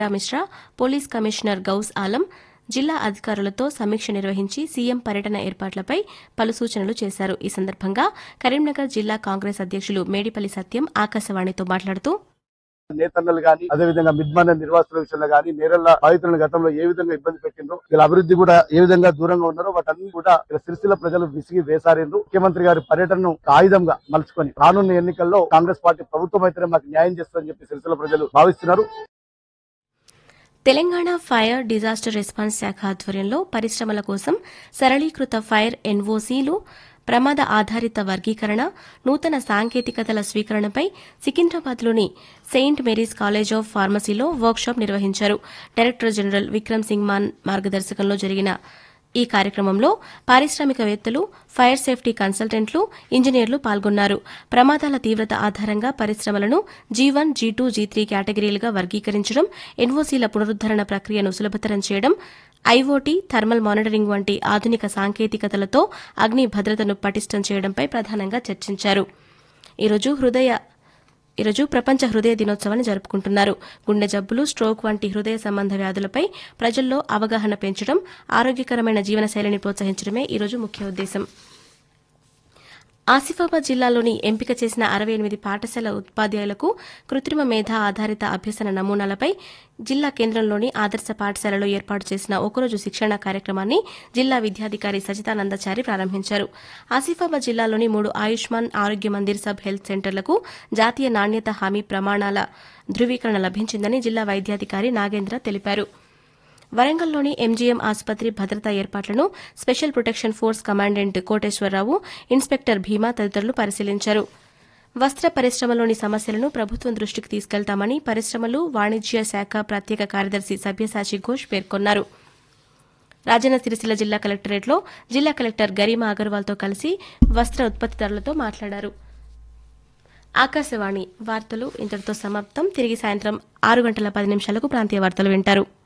Mishra police commissioner Ghouse Alam జిల్లా అధికారులతో సమీక్ష నిర్వహించి సీఎం పర్యటన ఏర్పాట్లపై పలు సూచనలు చేశారు ఈ సందర్భంగా కరీంనగర్ జిల్లా కాంగ్రెస్ అధ్యక్షులు మేడిపల్లి సత్యం ఆకాశవాణితో మాట్లాడుతూ నేతన్నలు గాని అదే విధంగా మిడ్మాన నిర్వాసుల విషయంలో గాని నేరల్ల బాధితులను గతంలో ఏ విధంగా ఇబ్బంది పెట్టిండ్రో ఇలా అభివృద్ధి కూడా ఏ విధంగా దూరంగా ఉన్నారో వాటన్ని కూడా ఇలా సిరిసిల్ల ప్రజలు విసిగి వేసారిండ్రు ముఖ్యమంత్రి గారి పర్యటనను ఒక ఆయుధంగా మలుచుకొని రానున్న ఎన్నికల్లో కాంగ్రెస్ పార్టీ ప్రభుత్వం అయితేనే మాకు న్యాయం చేస్తుందని చెప్పి సిరిసిల్ల ప్రజలు భావిస్తున్నారు తెలంగాణ ఫైర్ డిజాస్టర్ రెస్పాన్స్ శాఖ ఆధ్వర్యంలో పరిశ్రమల కోసం సరళీకృత ఫైర్ ఎన్ఓసీలు ప్రమాద ఆధారిత వర్గీకరణ నూతన సాంకేతికతల స్వీకరణపై సికింద్రాబాద్లోని సెయింట్ మేరీస్ కాలేజ్ ఆఫ్ ఫార్మసీలో వర్క్షాప్ నిర్వహించారు డైరెక్టర్ జనరల్ విక్రమ్ సింగ్ మాన్ మార్గదర్శకంలో జరిగిన ఈ కార్యక్రమంలో పారిశ్రామికవేత్తలు ఫైర్ సేఫ్టీ కన్సల్టెంట్లు ఇంజనీర్లు పాల్గొన్నారు ప్రమాదాల తీవ్రత ఆధారంగా పరిశ్రమలను G one G two G three కేటగిరీలుగా వర్గీకరించడం ఎన్ఓసీల పునరుద్దరణ ప్రక్రియను సులభతరం చేయడం ఐఓటీ థర్మల్ మానిటరింగ్ వంటి ఆధునిక సాంకేతికతలతో అగ్ని భద్రతను పటిష్టం చేయడంపై ప్రధానంగా చర్చించారు ఈరోజు హృదయ ఈరోజు ప్రపంచ హృదయ దినోత్సవాన్ని జరుపుకుంటున్నారు గుండె జబ్బులు స్ట్రోక్ వంటి హృదయ సంబంధ వ్యాధులపై ప్రజల్లో అవగాహన పెంచడం ఆరోగ్యకరమైన జీవనశైలిని ప్రోత్సహించడమే ఈరోజు ముఖ్య ఉద్దేశం ఆసిఫాబాద్ జిల్లాలోని ఎంపిక చేసిన అరవై ఎనిమిది పాఠశాల ఉపాధ్యాయులకు కృత్రిమ మేధ ఆధారిత అభ్యసన నమూనాలపై జిల్లా కేంద్రంలోని ఆదర్శ పాఠశాలలో ఏర్పాటు చేసిన ఒకరోజు శిక్షణ కార్యక్రమాన్ని జిల్లా విద్యాధికారి సజితానందచారి ప్రారంభించారు ఆసిఫాబాద్ జిల్లాలోని మూడు ఆయుష్మాన్ ఆరోగ్య మందిర్ సబ్ హెల్త్ సెంటర్లకు జాతీయ నాణ్యత హామీ ప్రమాణాల ధృవీకరణ లభించిందని జిల్లా వైద్యాధికారి నాగేంద్ర తెలిపారు వరంగల్లోని ఎంజీఎం ఆసుపత్రి భద్రతా ఏర్పాట్లను special protection force commandant Koteswara Rao inspector Bhima తదితరులు పరిశీలించారు వస్త్ర పరిశ్రమలోని సమస్యలను ప్రభుత్వం దృష్టికి తీసుకెళ్తామని పరిశ్రమలు వాణిజ్య శాఖ ప్రత్యేక కార్యదర్శి సభ్యసాచి ఘోష్ పేర్కొన్నారు రాజన్న సిరిసిల్ల జిల్లా కలెక్టరేట్లో జిల్లా కలెక్టర్ గరిమా అగర్వాల్తో కలిసి వస్త్ర ఉత్పత్తిదారులతో మాట్లాడారు ఆకాశవాణి వార్తలు ఇంతటితో సమాప్తం తిరిగి సాయంత్రం ఆరు గంటల పది నిమిషాలకు ప్రాంతీయ వార్తలు వింటారు